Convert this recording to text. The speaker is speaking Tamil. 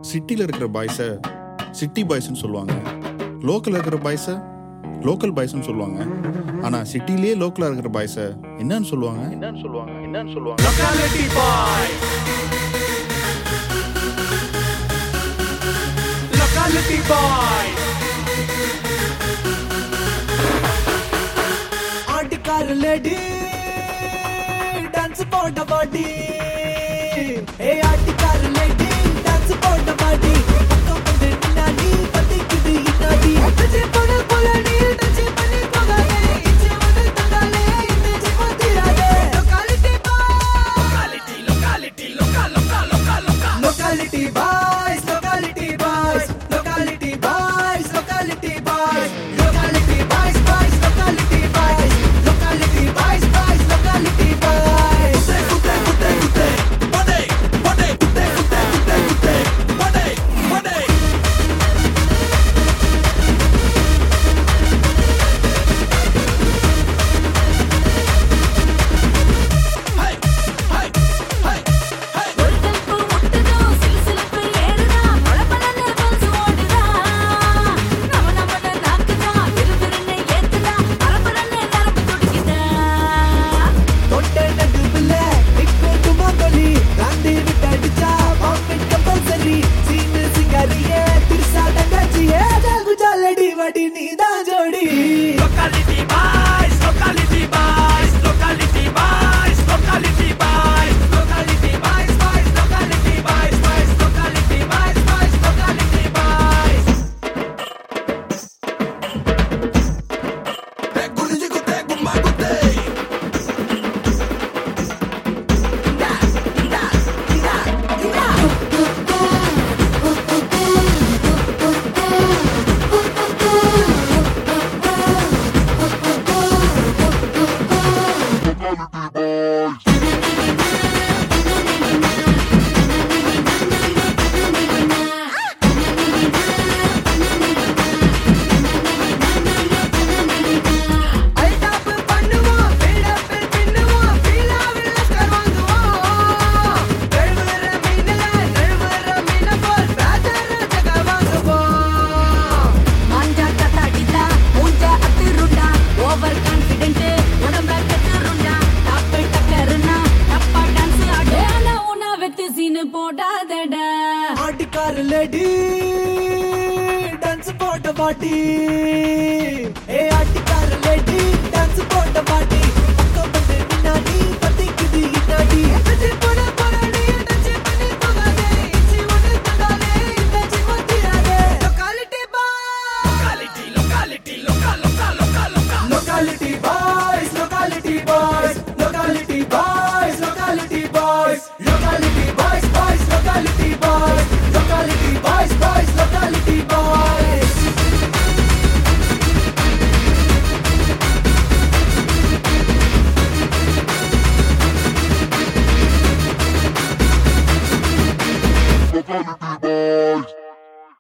சிட்டியில் இருக்கிற பாய்ஸை சிட்டி பாய்ஸ்னு சொல்லுவாங்க லோக்கலில் இருக்கிற பாய்ஸை லோக்கல் பாய்ஸ்னு சொல்லுவாங்க ஆனால் சிட்டிலேயே லோக்கலாக இருக்கிற பாய்ஸை என்னன்னு சொல்லுவாங்க என்னன்னு சொல்லுவாங்க என்னன்னு சொல்லுவாங்க Locality boy. Locality boy. ஆட்டுக்கார லேடி டான்ஸ் போட்ட பாட்டி ஏ ஆட்டுக்கார லேடி டான்ஸ் போட்ட பாட்டி பக்கம் வந்து நின்னாடி பத்திக்குது இன்னாடி டச்சு போட போல நீ டச்சு பண்ணி போகாதே இச்சு வந்து தந்தாலே இந்த ஜென்ம தீராதே locality boy Locality, locality, local, local, local, local. Locality boys locality boys locality boys locality boys locality boys boys locality boys locality boys boys locality boys Kutte, kutte, kutte. Bode, bode, kutte, kutte, kutte, kutte. Bode, bode. Hey, hey, hey, hey. ஒரு டெம்போ முட்டுதோ சிலுசிலுப்பு ஏறுதா பளபளன்னு பல்ஸ் ஓடுதா நம்ம நம்மன நாக்குதா விறுவிறுன்னு ஏத்துதா பரபரன்னு நரம்பு துடிக்குதா தொட்ட நடுவுல இப்போ துமாங்கொலி ராண்டி விட்டு அடிச்சா பாம்பெட் கம்பல்சரி சீனு சிங்காரியே திருசா தங்கச்சியே ஜாகு ஜாலடி வடி நீதான் ஜோடி Locality boys, locality boys, locality boys, locality boys, locality boys, boys, locality boys, boys, locality boys, boys, locality boys. Hey, குனிஞ்சு குத்தே, கும்மா குத்தே. அல்டாப் பண்ணுவோம் பில்டப் பின்னுவோம் பீலாவில் லஸ்கர் வாங்குவோம் கழுவுற மீனல கழுவுற மீன போல் ராஜர ஜக வாங்குவோம் மாஞ்சா கத்தாடிதா மூஞ்சா அத்துருண்டா ஓவர் கான்ஃபிடென்ட் உடம்ப கத்துருண்டா டாப்பு டக்கருனா டப்பா டான்ஸ் ஆடு ஆனா உனா வெத்து சீனு போடாதடா ஆட்டுக்கார லேடி டான்ஸ் போட்ட பாட்டி ஏ ஆட்டுக்கார லேடி டான்ஸ் போட்ட பாட்டி